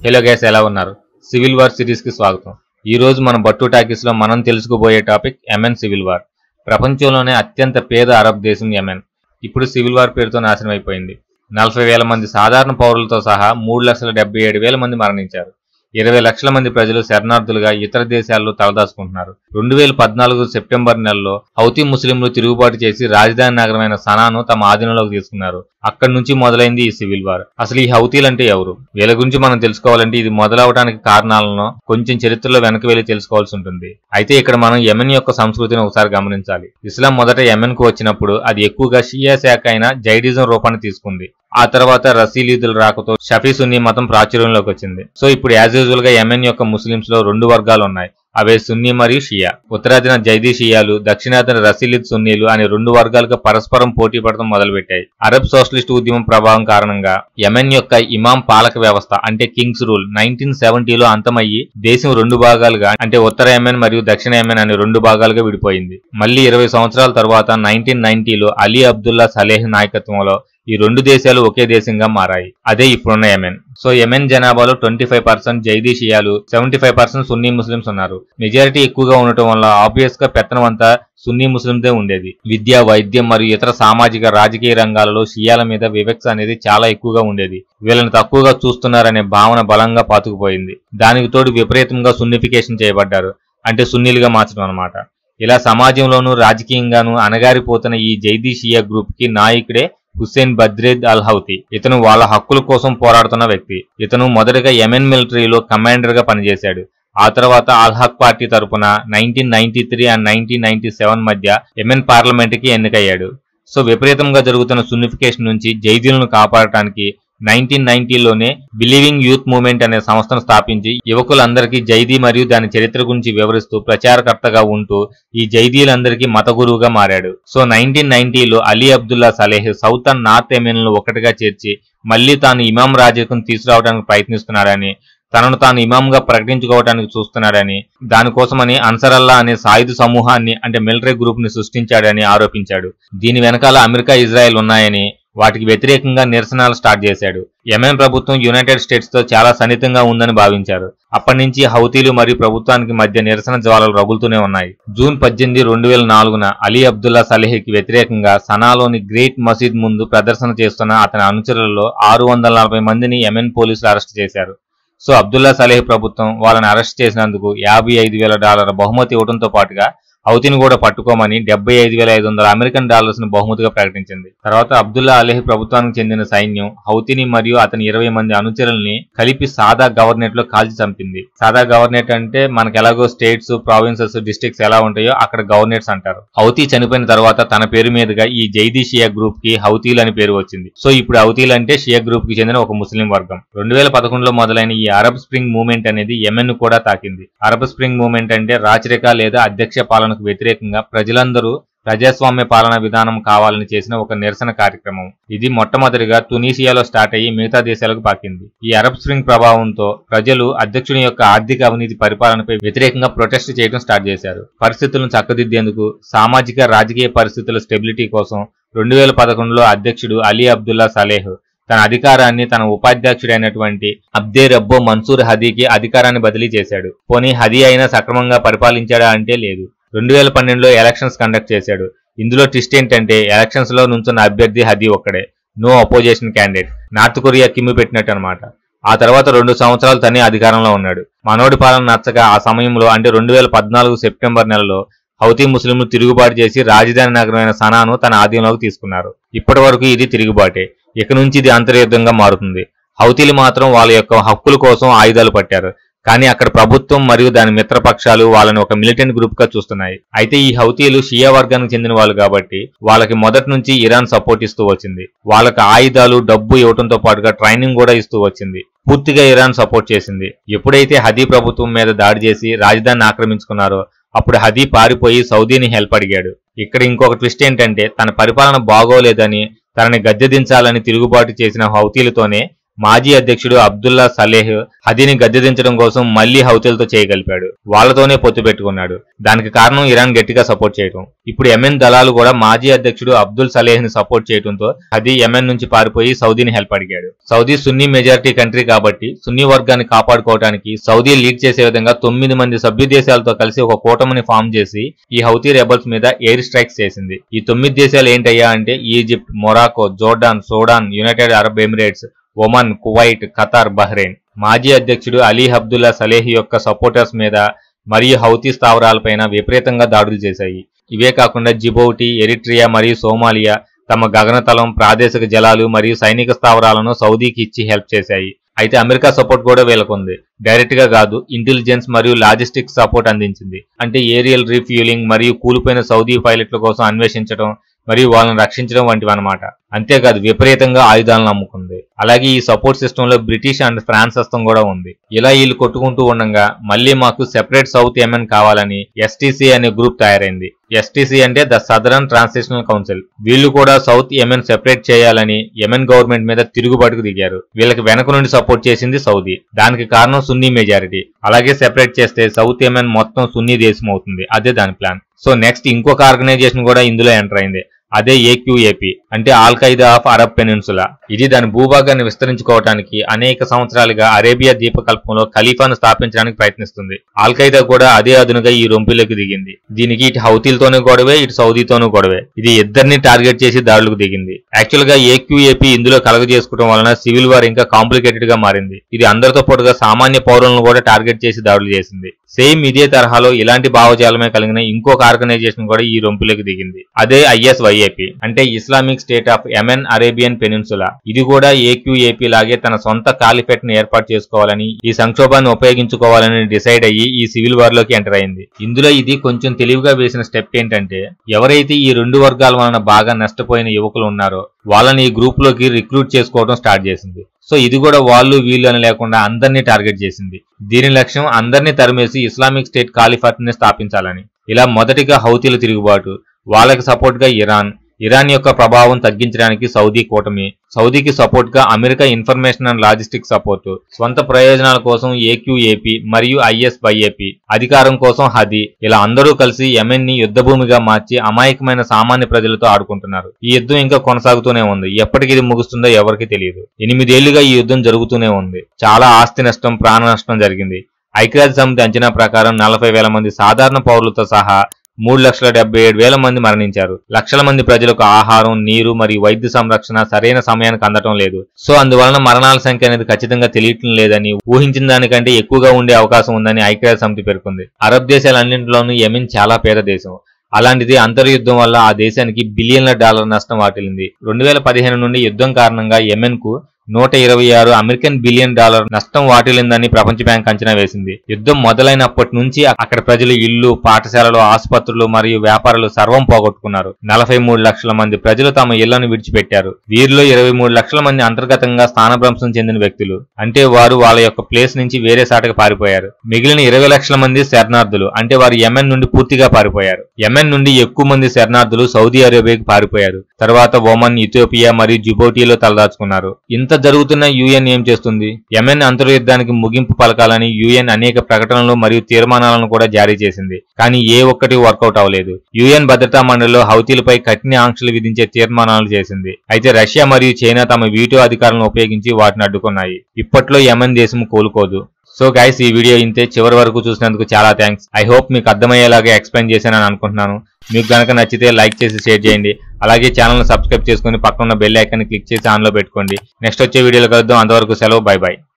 hello guys ఎలా ఉన్నారు civil war series కి స్వాగతం ఈ రోజు మన బట్టు టాకీస్ లో మనం తెలుసుకోబోయే టాపిక్ యెమెన్ సివిల్ వార్ ప్రపంచంలోనే అత్యంత పేద అరబ్ దేశం యెమెన్ ఇప్పుడు సివిల్ వార్ పేరుతో నాశనం అయిపోయింది నలభై వేల మంది సాధారణ పౌరులతో సహా మూడు లక్షల డెబ్బై ఏడు వేల మంది మరణించారు ఇరవై లక్షల మంది ప్రజలు శరణార్థులుగా ఇతర దేశాల్లో తలదాచుకుంటున్నారు రెండు వేల పద్నాలుగు సెప్టెంబర్ నెలలో హౌతీ ముస్లింలు తిరుగుబాటు చేసి రాజధాని నగరమైన సనాను తమ ఆధీనంలోకి తీసుకున్నారు అక్కడి నుంచి మొదలైంది ఈ సివిల్ వార్ అసలు ఈ హౌతీలు అంటే ఎవరు వీళ్ళ గురించి మనం తెలుసుకోవాలంటే ఇది మొదలవడానికి కారణాలను కొంచెం చరిత్రలో వెనక్కి వెళ్లి తెలుసుకోవాల్సి ఉంటుంది అయితే ఇక్కడ మనం యెమెన్ యొక్క సంస్కృతిని ఒకసారి గమనించాలి ఇస్లాం మొదట యెమెన్ కు వచ్చినప్పుడు అది ఎక్కువగా షియా శాఖ అయిన జైడిజం రూపాన్ని తీసుకుంది ఆ తర్వాత రసీలీదుల రాకతో షఫీ సున్నీ మతం ప్రాచుర్యంలోకి వచ్చింది సో ఇప్పుడు యాజ్ యూజువల్ గా యెమెన్ యొక్క ముస్లింస్ లో రెండు వర్గాలు ఉన్నాయి అవే సున్నీ మరియు షియా ఉత్తరాదిన జైదీ షియాలు దక్షిణాదిన రసీలిద్ సున్నీలు అనే రెండు వర్గాలుగా పరస్పరం పోటీ పడటం మొదలుపెట్టాయి అరబ్ సోషలిస్ట్ ఉద్యమం ప్రభావం కారణంగా యెమెన్ యొక్క ఇమాం పాలక వ్యవస్థ అంటే కింగ్స్ రూల్ నైన్టీన్ సెవెంటీలో అంతమయ్యి దేశం రెండు భాగాలుగా అంటే ఉత్తర యెమెన్ మరియు దక్షిణ యెమెన్ అనే రెండు భాగాలుగా విడిపోయింది మళ్ళీ ఇరవై సంవత్సరాల తర్వాత నైన్టీన్ నైన్టీలో అలీ అబ్దుల్లా సలేహ్ నాయకత్వంలో ఈ రెండు దేశాలు ఒకే దేశంగా మారాయి అదే ఇప్పుడున్న యెమెన్ సో యెమెన్ జనాభాలో ట్వంటీ ఫైవ్ పర్సెంట్ జైదీ షియాలు seventy five percent Sunni Muslims ఉన్నారు మెజారిటీ ఎక్కువగా ఉండటం వల్ల ఆబ్వియస్ గా పెత్తనం అంతా సున్నీ ముస్లిందే ఉండేది విద్య వైద్యం మరియు ఇతర సామాజిక రాజకీయ రంగాలలో షియాల మీద వివక్ష అనేది చాలా ఎక్కువగా ఉండేది వీళ్ళని తక్కువగా చూస్తున్నారనే భావన బలంగా పాతుకుపోయింది దానికి తోడు విపరీతంగా సున్నిఫికేషన్ చేయబడ్డారు అంటే సున్నీలుగా మార్చడం అన్నమాట ఇలా సమాజంలోనూ రాజకీయంగానూ అణగారిపోతున్న ఈ జైదీ షియా గ్రూప్ కి నాయకుడే హుస్సేన్ బద్రేద్ అల్ హౌతి ఇతను వాళ్ళ హక్కుల కోసం పోరాడుతున్న వ్యక్తి ఇతను మొదటగా యెమెన్ మిలిటరీలో కమాండర్ గా పనిచేశాడు ఆ తర్వాత అల్ హక్ పార్టీ తరపున nineteen ninety three and nineteen ninety seven మధ్య యెమెన్ పార్లమెంట్ కి ఎన్నికయ్యాడు సో విపరీతంగా జరుగుతున్న సున్నిఫికేషన్ నుంచి జైదీలను కాపాడటానికి నైన్టీన్ నైన్టీలోనే బిలీవింగ్ యూత్ మూవ్మెంట్ అనే సంస్థను స్థాపించి యువకులందరికీ జైదీ మరియు దాని చరిత్ర గురించి వివరిస్తూ ప్రచారకర్తగా ఉంటూ ఈ జైదీలందరికీ మత గురువుగా మారాడు సో నైన్టీన్ నైన్టీలో Ali Abdullah Saleh south and north యెమెన్లను ఒకటిగా చేర్చి మళ్ళీ తాను ఇమాం రాజకం తీసుకురావడానికి ప్రయత్నిస్తున్నాడని తనను తాను ఇమాంగా ప్రకటించుకోవడానికి చూస్తున్నాడని దానికోసమని అన్సరల్లా అనే సాయుధ సమూహాన్ని అంటే మిలిటరీ గ్రూప్ ని సృష్టించాడని ఆరోపించాడు దీని వెనకాల అమెరికా ఇజ్రాయెల్ ఉన్నాయని వాటికి వ్యతిరేకంగా నిరసనలు స్టార్ట్ చేశాడు యెమెన్ ప్రభుత్వం యునైటెడ్ స్టేట్స్ తో చాలా సన్నిహితంగా ఉందని భావించారు అప్పటి నుంచి హౌతీలు మరియు ప్రభుత్వానికి మధ్య నిరసన జ్వాలలు రగులుతూనే ఉన్నాయి జూన్ పద్దెనిమిది రెండు వేల నాలుగున అలీ అబ్దుల్లా సలేహ్కి వ్యతిరేకంగా సనాలోని గ్రేట్ మసీద్ ముందు ప్రదర్శన చేస్తున్న అతని అనుచరులలో ఆరు వందల నలభై మందిని యెమెన్ పోలీసులు అరెస్ట్ చేశారు సో అబ్దుల్లా సలేహ్ ప్రభుత్వం వాళ్ళని అరెస్ట్ చేసినందుకు యాభై ఐదు వేల డాలర్ల బహుమతి ఇవ్వడంతో పాటుగా హౌతీని కూడా పట్టుకోమని డెబ్బై ఐదు వేల ఐదు వందల అమెరికన్ డాలర్స్ ను బహుమతిగా ప్రకటించింది తర్వాత అబ్దుల్లా అలీహ్ ప్రభుత్వానికి చెందిన సైన్యం హౌతీని మరియు అతని ఇరవై మంది అనుచరుల్ని కలిపి సాదా గవర్నెట్ లో కాల్చి చంపింది సాదా గవర్నెట్ అంటే మనకి ఎలాగో స్టేట్స్ ప్రావిన్సెస్ డిస్ట్రిక్ట్స్ ఎలా ఉంటాయో అక్కడ గవర్నెట్స్ అంటారు హౌతీ చనిపోయిన తర్వాత తన పేరు మీదుగా ఈ జైదీ షియా గ్రూప్ కి హౌతీలు అని పేరు వచ్చింది సో ఇప్పుడు హౌతీలు అంటే షియా గ్రూప్ కి చెందిన ఒక ముస్లిం వర్గం రెండు వేల పదకొండులో మొదలైన ఈ అరబ్ స్ప్రింగ్ మూవ్మెంట్ అనేది యెమెన్ ను కూడా తాకింది అరబ్ స్ప్రింగ్ మూవ్మెంట్ అంటే రాచరిక లేదా అధ్యక్ష పాలనకు వ్యతిరేకంగా ప్రజలందరూ ప్రజాస్వామ్య పాలన విధానం కావాలని చేసిన ఒక నిరసన కార్యక్రమం ఇది మొట్టమొదటిగా తునీసియాలో స్టార్ట్ అయ్యి మిగతా దేశాలకు పాకింది ఈ అరబ్ స్ప్రింగ్ ప్రభావంతో ప్రజలు అధ్యక్షుని యొక్క ఆర్థిక అవినీతి పరిపాలనపై వ్యతిరేకంగా ప్రొటెస్ట్ చేయడం స్టార్ట్ చేశారు పరిస్థితులను చక్కదిద్దేందుకు సామాజిక రాజకీయ పరిస్థితుల స్టెబిలిటీ కోసం రెండు వేల పదకొండులో అధ్యక్షుడు అలీ అబ్దుల్లా సలేహ్ తన అధికారాన్ని తన ఉపాధ్యక్షుడైనటువంటి అబ్దే రబ్బో మన్సూర్ హదీకి అధికారాన్ని బదిలీ చేశాడు పోనీ హదీ అయినా సక్రమంగా పరిపాలించాడా అంటే లేదు రెండు వేల పన్నెండులో ఎలక్షన్స్ కండక్ట్ చేశాడు ఇందులో ట్విస్ట్ ఏంటంటే ఎలక్షన్స్ లో నుంచున్న అభ్యర్థి హదీ ఒక్కడే no opposition candidate North Korea Kim పెట్టినట్టు అనమాట ఆ తర్వాత రెండు సంవత్సరాలు తనే అధికారంలో ఉన్నాడు మనోడి పాలన నచ్చక ఆ సమయంలో అంటే రెండు వేల పద్నాలుగు సెప్టెంబర్ నెలలో హౌతీ ముస్లింలు తిరుగుబాటు చేసి రాజధాని నగరమైన సనాను తన ఆధీనంలోకి తీసుకున్నారు ఇప్పటి వరకు ఇది తిరుగుబాటే ఇక నుంచి ఇది అంతర్యుద్ధంగా మారుతుంది హౌతీలు మాత్రం వాళ్ళ యొక్క హక్కుల కోసం ఆయుధాలు పట్టారు కానీ అక్కడ ప్రభుత్వం మరియు దాని మిత్రపక్షాలు వాళ్ళని ఒక మిలిటెంట్ గ్రూప్ గా చూస్తున్నాయి అయితే ఈ హౌతీలు షియా వర్గానికి చెందిన వాళ్ళు కాబట్టి వాళ్ళకి మొదటి నుంచి ఇరాన్ సపోర్ట్ ఇస్తూ వచ్చింది వాళ్ళకి ఆయుధాలు డబ్బు ఇవ్వడంతో పాటుగా ట్రైనింగ్ కూడా ఇస్తూ వచ్చింది పూర్తిగా ఇరాన్ సపోర్ట్ చేసింది ఎప్పుడైతే హదీ ప్రభుత్వం మీద దాడి చేసి రాజధానిని ఆక్రమించుకున్నారో అప్పుడు హదీ పారిపోయి సౌదీని హెల్ప్ అడిగాడు ఇక్కడ ఇంకొక ట్విస్ట్ ఏంటంటే తన పరిపాలన బాగోలేదని తనని గద్దె దించాలని తిరుగుబాటు చేసిన హౌతీలతోనే మాజీ అధ్యక్షుడు అబ్దుల్లా సలేహ్ హదీని గద్దెదించడం కోసం మళ్లీ హౌతీలతో చేయగలిపాడు వాళ్ళతోనే పొత్తు పెట్టుకున్నాడు దానికి కారణం ఇరాన్ గట్టిగా సపోర్ట్ చేయడం ఇప్పుడు యెమెన్ దళాలు కూడా మాజీ అధ్యక్షుడు అబ్దుల్ సలేహ్ ని సపోర్ట్ చేయడంతో హదీ యెమెన్ నుంచి పారిపోయి సౌదీని హెల్ప్ అడిగాడు సౌదీ సున్నీ మెజారిటీ కంట్రీ కాబట్టి సున్నీ వర్గాన్ని కాపాడుకోవడానికి సౌదీ లీడ్ చేసే విధంగా తొమ్మిది మంది సభ్య దేశాలతో కలిసి ఒక కూటమిని ఫామ్ చేసి ఈ హౌతీ రెబల్స్ మీద ఎయిర్ స్ట్రైక్స్ చేసింది ఈ తొమ్మిది దేశాలు ఏంటయ్యా అంటే Egypt Morocco Jordan Sudan United Arab Emirates Oman Kuwait Qatar Bahrain మాజీ అధ్యక్షుడు అలీ అబ్దుల్లా సలేహ్ యొక్క సపోర్టర్స్ మీద మరియు హౌతీ స్థావరాలపైన విపరీతంగా దాడులు చేశాయి ఇవే కాకుండా జిబౌటి ఎరిట్రియా మరియు సోమాలియా తమ గగనతలం ప్రాదేశిక జలాలు మరియు సైనిక స్థావరాలను సౌదీకి ఇచ్చి హెల్ప్ చేశాయి అయితే అమెరికా సపోర్ట్ కూడా వీళ్ళకు ఉంది డైరెక్ట్ గా కాదు ఇంటెలిజెన్స్ మరియు లాజిస్టిక్స్ సపోర్ట్ అందించింది అంటే ఏరియల్ రీఫ్యూలింగ్ మరియు కూలిపోయిన సౌదీ పైలట్ల కోసం అన్వేషించడం మరియు వాళ్ళని రక్షించడం వంటివి అనమాట అంతేకాదు విపరీతంగా ఆయుధాలను అమ్ముకుంది అలాగే ఈ సపోర్ట్ సిస్టమ్ లో బ్రిటిష్ అండ్ ఫ్రాన్స్ హస్తం కూడా ఉంది ఇలా వీళ్ళు కొట్టుకుంటూ ఉండగా మళ్ళీ మాకు సెపరేట్ సౌత్ యెమెన్ కావాలని ఎస్టీసీ అనే గ్రూప్ తయారైంది ఎస్టీసీ అంటే ద సదరన్ ట్రాన్స్లేషనల్ కౌన్సిల్ వీళ్ళు కూడా సౌత్ యెమెన్ సెపరేట్ చేయాలని యెమెన్ గవర్నమెంట్ మీద తిరుగుబాటుకు దిగారు వీళ్ళకి వెనక నుండి సపోర్ట్ చేసింది సౌదీ దానికి కారణం సున్నీ మెజారిటీ అలాగే సెపరేట్ చేస్తే సౌత్ యెమెన్ మొత్తం సున్నీ దేశం అవుతుంది అదే దాని ప్లాన్ సో నెక్స్ట్ ఇంకొక ఆర్గనైజేషన్ కూడా ఇందులో ఎంటర్ అయింది అదే ఏక్యూఏపీ అంటే Al Qaeda of Arab peninsula ఇది దాని భూభాగాన్ని విస్తరించుకోవడానికి అనేక సంవత్సరాలుగా అరేబియా ద్వీపకల్పంలో ఖలీఫాను స్థాపించడానికి ప్రయత్నిస్తుంది ఆల్ ఖైదా కూడా అదే అదునుగా ఈ రొంపిలోకి దిగింది దీనికి ఇటు హౌతీలతోనూ గొడవే ఇటు సౌదీతోనూ గొడవే ఇది ఇద్దరిని టార్గెట్ చేసి దాడులకు దిగింది యాక్చువల్ గా ఏక్యూఏపీ ఇందులో కలగజేసుకోవడం వలన సివిల్ వార్ ఇంకా కాంప్లికేటెడ్ గా మారింది ఇది అందరితో పాటుగా సామాన్య పౌరులను కూడా టార్గెట్ చేసి దాడులు చేసింది సేమ్ ఇదే తరహాలో ఇలాంటి భావజాలమే కలిగిన ఇంకొక ఆర్గనైజేషన్ కూడా ఈ రొంపులోకి దిగింది అదే ఐఎస్వైఏపీ అంటే Islamic state of Yemen Arabian peninsula ఇది కూడా ఏక్యూఏపీ లాగే తన సొంత కాలిఫెట్ ని ఏర్పాటు చేసుకోవాలని ఈ సంక్షోభాన్ని ఉపయోగించుకోవాలని డిసైడ్ అయ్యి ఈ సివిల్ వార్ లోకి ఎంటర్ అయింది ఇందులో ఇది కొంచెం తెలివిగా వేసిన స్టెప్ ఏంటంటే ఎవరైతే ఈ రెండు వర్గాల వలన బాగా నష్టపోయిన యువకులు ఉన్నారో వాళ్ళని ఈ గ్రూప్ లోకి రిక్రూట్ చేసుకోవడం స్టార్ట్ చేసింది సో ఇది కూడా వాళ్ళు వీళ్ళు అని లేకుండా అందరినీ టార్గెట్ చేసింది దీని లక్ష్యం అందరినీ తరిమేసి ఇస్లామిక్ స్టేట్ కాలిఫాట్ ని స్థాపించాలని ఇలా మొదటిగా హౌతీల తిరుగుబాటు వాళ్ళకి సపోర్ట్ గా ఇరాన్ ఇరాన్ యొక్క ప్రభావం తగ్గించడానికి సౌదీ కూటమి సౌదీకి సపోర్ట్ గా America information and logistic support స్వంత ప్రయోజనాల కోసం ఏక్యూఏపీ మరియు ఐఎస్వైఏపీ అధికారం కోసం హది ఇలా అందరూ కలిసి యెమెన్ ని యుద్ధభూమిగా మార్చి అమాయకమైన సామాన్య ప్రజలతో ఆడుకుంటున్నారు ఈ యుద్ధం ఇంకా కొనసాగుతూనే ఉంది ఎప్పటికి ఇది ముగుస్తుందో ఎవరికి తెలియదు ఎనిమిదేళ్లుగా ఈ యుద్ధం జరుగుతూనే ఉంది చాలా ఆస్తి నష్టం ప్రాణ నష్టం జరిగింది ఐక్యరాజ్య సమితి అంచనా ప్రకారం నలభై వేల మంది సాధారణ పౌరులతో సహా మూడు లక్షల డెబ్బై ఏడు వేల మంది మరణించారు లక్షల మంది ప్రజలకు ఆహారం నీరు మరియు వైద్య సంరక్షణ సరైన సమయానికి అందటం లేదు సో అందువలన మరణాల సంఖ్య అనేది ఖచ్చితంగా తెలియటం లేదని ఊహించిన దానికంటే ఎక్కువగా ఉండే అవకాశం ఉందని ఐక్యరాజ్య సమితి పేర్కొంది అరబ్ దేశాలన్నింటిలోనూ యెమెన్ చాలా పేద దేశం అలాంటిది అంతర్యుద్ధం వల్ల ఆ దేశానికి బిలియన్ల డాలర్ నష్టం వాటిల్లింది రెండు వేల పదిహేను నుండి యుద్ధం కారణంగా యెమెన్ కు నూట ఇరవై ఆరు అమెరికన్ బిలియన్ డాలర్ నష్టం వాటిల్లిందని ప్రపంచ బ్యాంక్ అంచనా వేసింది యుద్ధం మొదలైనప్పటి నుంచి అక్కడ ప్రజలు ఇళ్లు పాఠశాలలు ఆసుపత్రులు మరియు వ్యాపారాలు సర్వం పోగొట్టుకున్నారు నలభై మూడు లక్షల మంది ప్రజలు తమ ఇళ్లను విడిచిపెట్టారు వీరిలో ఇరవై మూడు లక్షల మంది అంతర్గతంగా స్థానభ్రంశం చెందిన వ్యక్తులు అంటే వారు వాళ్ళ యొక్క ప్లేస్ నుంచి వేరే సాటకు పారిపోయారు మిగిలిన ఇరవై లక్షల మంది శరణార్థులు అంటే వారు యెమెన్ నుండి పూర్తిగా పారిపోయారు యెమెన్ నుండి ఎక్కువ మంది శరణార్థులు సౌదీ అరేబియాకి పారిపోయారు తర్వాత ఒమన్ ఇథియోపియా మరియు జిబౌటీలో తలదాచుకున్నారు ఇంత జరుగుతున్న యుఎన్ ఏం చేస్తుంది యెమెన్ అంతర్యుద్ధానికి ముగింపు పలకాలని యుఎన్ అనేక ప్రకటనలు మరియు తీర్మానాలను కూడా జారీ చేసింది కానీ ఏ ఒక్కటి వర్కౌట్ అవ్వలేదు యుఎన్ భద్రతా మండలిలో హౌతీలపై కఠిన ఆంక్షలు విధించే తీర్మానాలు చేసింది అయితే రష్యా మరియు చైనా తమ వీటో అధికారులను ఉపయోగించి వాటిని అడ్డుకున్నాయి ఇప్పట్లో యెమెన్ దేశం కోలుకోదు సో గైస్ ఈ వీడియో ఇంతే చివరి వరకు చూసినందుకు చాలా థ్యాంక్స్ ఐ హోప్ మీకు అర్థమయ్యేలాగా ఎక్స్ప్లెయిన్ చేశానని అనుకుంటున్నాను మీకు గనక నచ్చితే లైక్ చేసి షేర్ చేయండి అలాగే ఛానల్ని సబ్స్క్రైబ్ చేసుకుని పక్కన ఉన్న బెల్ ఐకాన్ క్లిక్ చేసి ఆన్లో పెట్టుకోండి నెక్స్ట్ వచ్చే వీడియోలో కలుద్దాం అంతవరకు సెలవు బై బై